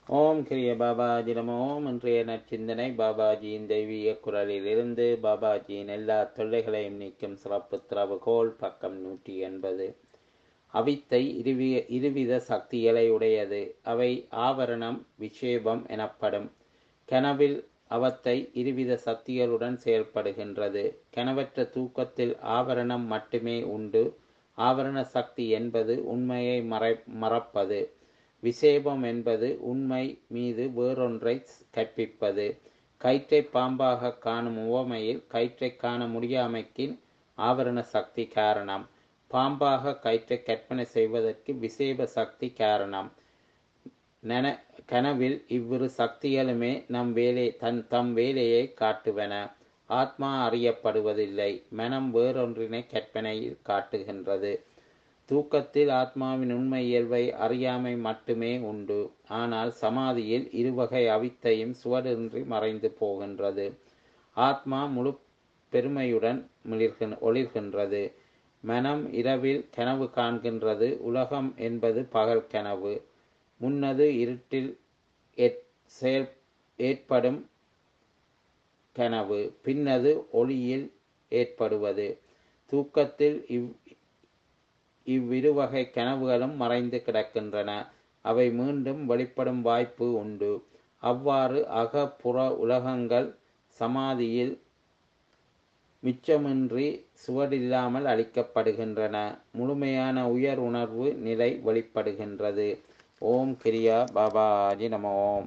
ஓம் கிரிய பாபாஜி நம ஓம் இன்றைய நற்சிந்தனை பாபாஜியின் தெய்வீக குரலிலிருந்து பாபாஜியின் எல்லா தொல்லைகளையும் நீக்கும் சிறப்பு திறவுகோல் பக்கம் நூற்றி எண்பது அவித்தை இருவி இருவித சக்திகளை உடையது அவை ஆவரணம் விஷேபம் எனப்படும் கனவில் அவத்தை இருவித சக்திகளுடன் செயல்படுகின்றது கனவற்ற தூக்கத்தில் ஆவரணம் மட்டுமே உண்டு ஆவரண சக்தி என்பது உண்மையை மறை மறப்பது விசேபம் என்பது உண்மை மீது வேறொன்றை கற்பிப்பது கயிற்றை பாம்பாக காணும் உவமையில் கயிற்றை காண முடியாமைக்கு ஆவரண சக்தி காரணம் பாம்பாக கயிற்றை கற்பனை செய்வதற்கு விசேப சக்தி காரணம் நென கனவில் இவ்விரு சக்திகளுமே நம் வேலை தன் தம் வேலையை காட்டுவன ஆத்மா அறியப்படுவதில்லை மனம் வேறொன்றினை கற்பனையில் காட்டுகின்றது தூக்கத்தில் ஆத்மாவின் உண்மை இயல்பை அறியாமை மட்டுமே உண்டு ஆனால் சமாதியில் இருவகை அவித்தையும் சுவடின்றி மறைந்து போகின்றது ஆத்மா முழு பெருமையுடன் மிளிர்கின் ஒளிர்கின்றது மனம் இரவில் கனவு காண்கின்றது உலகம் என்பது பகல் கனவு முன்னது இருட்டில் செயல் ஏற்படும் கனவு பின்னது ஒளியில் ஏற்படுவது தூக்கத்தில் இவ் இவ்விருவகை கனவுகளும் மறைந்து கிடக்கின்றன அவை மீண்டும் வெளிப்படும் வாய்ப்பு உண்டு அவ்வாறு அகப்புற உலகங்கள் சமாதியில் மிச்சமின்றி சுவடில்லாமல் அளிக்கப்படுகின்றன முழுமையான உயர் உணர்வு நிலை வெளிப்படுகின்றது ஓம் கிரியா பாபாஜி நம ஓம்